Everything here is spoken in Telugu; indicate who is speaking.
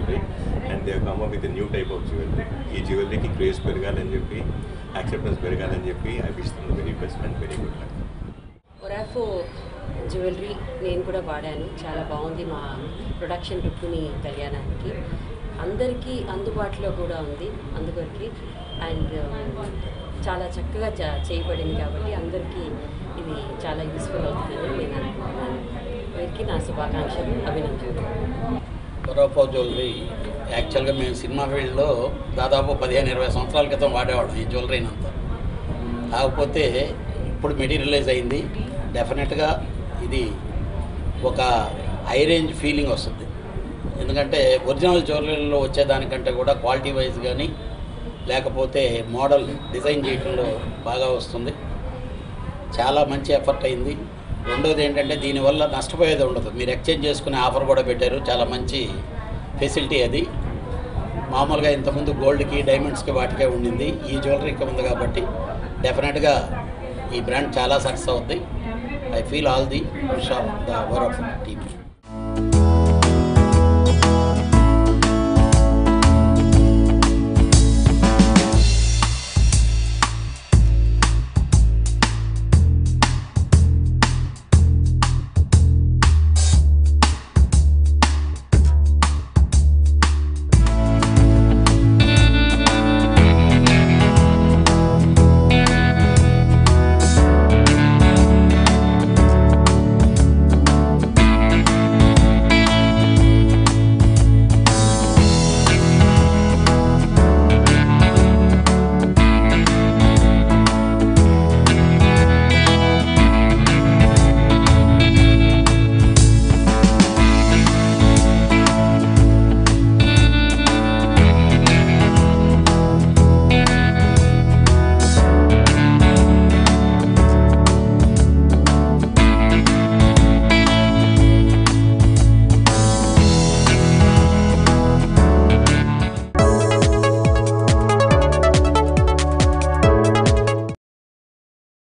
Speaker 1: jewellery and they come with new type of jewellery ఈ జ్యువెలరీకి క్రేజ్ పెరగాలని చెప్పి యాక్సెప్టెన్స్ పెరగాలని చెప్పి I wish very best and very good luck
Speaker 2: Orafo jewellery నేను కూడా వాడాను చాలా బాగుంది మా ప్రొడక్షన్ రుక్మిణి కళ్యాణానికి అందరికీ అందుబాటులో కూడా ఉంది అందుకొరికి అండ్ చాలా చక్కగా చ- చేయబడింది కాబట్టి అందరికీ ఇది చాలా యూస్ఫుల్ అవుతుందని నేను అనుకుంటున్నాను వీరికి నా శుభాకాంక్షలు అభినందనలు
Speaker 3: కొరపో జ్యువెలరీ యాక్చువల్గా మేము సినిమా ఫీల్డ్లో దాదాపు పదిహేను ఇరవై సంవత్సరాల క్రితం వాడేవాళ్ళం ఈ జ్యువెలరీని అంతా కాకపోతే ఇప్పుడు మెటీరియలైజ్ అయింది డెఫినెట్గా ఇది ఒక హై రేంజ్ ఫీలింగ్ వస్తుంది ఎందుకంటే ఒరిజినల్ జ్యువెలరీలో వచ్చేదానికంటే కూడా క్వాలిటీ వైజ్ కానీ లేకపోతే మోడల్ డిజైన్ చేయడంలో బాగా వస్తుంది చాలా మంచి ఎఫర్ట్ అయింది రెండోది ఏంటంటే దీనివల్ల నష్టపోయేది ఉండదు మీరు ఎక్స్చేంజ్ చేసుకునే ఆఫర్ కూడా పెట్టారు చాలా మంచి ఫెసిలిటీ అది మామూలుగా ఇంతకుముందు గోల్డ్కి డైమండ్స్కి వాటికే ఉండింది ఈ జ్యువెలరీకి ఉంది కాబట్టి డెఫినెట్గా ఈ బ్రాండ్ చాలా సక్సెస్ అవుద్ది I feel all the wish of the వర్ ఆఫ్ టీమ్